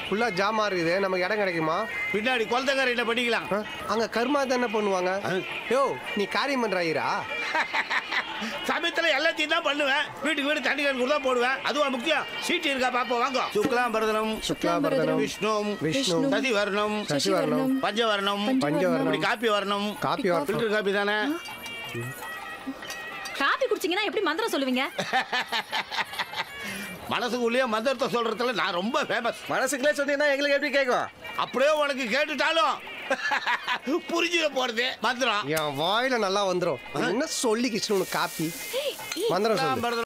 ஃபுல்லா ஜாமா இருக்குது நமக்கு இடம் கிடைக்குமா பின்னாடி குழந்தைக்காரிட்ட பண்ணிக்கலாம் ஆ, அங்க கர்மா தானே பண்ணுவாங்க யோ நீ காரியம் பண்றாயிரா சமயத்துல எல்லாத்தையும் தான் பண்ணுவேன் வீட்டுக்கு வீடு தண்ணி கணக்கு தான் போடுவேன் அதுவா முக்கியம் சீட்டு இருக்கா பாப்போம் வாங்க சுக்லாம் பரதனம் சுக்லாபரதனம் விஷ்ணு விஷ்ணு சதி வர்ணம் சசிவர்ணம் பஞ்சவர்ணம் பஞ்சவர்ணம். இப்படி காப்பி வரணும் காப்பி வரணும் ஃபில்டர் காப்பி தானே காபி குடிச்சீங்கன்னா எப்படி மந்திரம் சொல்லுவீங்க மனசுக்குள்ளேயே மந்திரத்தை சொல்றதுல நான் ரொம்ப ஃபேமஸ் மனசுக்குள்ளே சொன்னீங்கன்னா எங்களுக்கு எப்படி கேட்கும் அப்படியே உனக்கு கேட்டுட்டாலும் புரிஞ்சுக்க போறது மந்திரம் என் வாயில நல்லா வந்துரும் என்ன சொல்லி கிருஷ்ணன் காப்பி மந்திரம் சொல்லு சுக்லாம் பரதனம்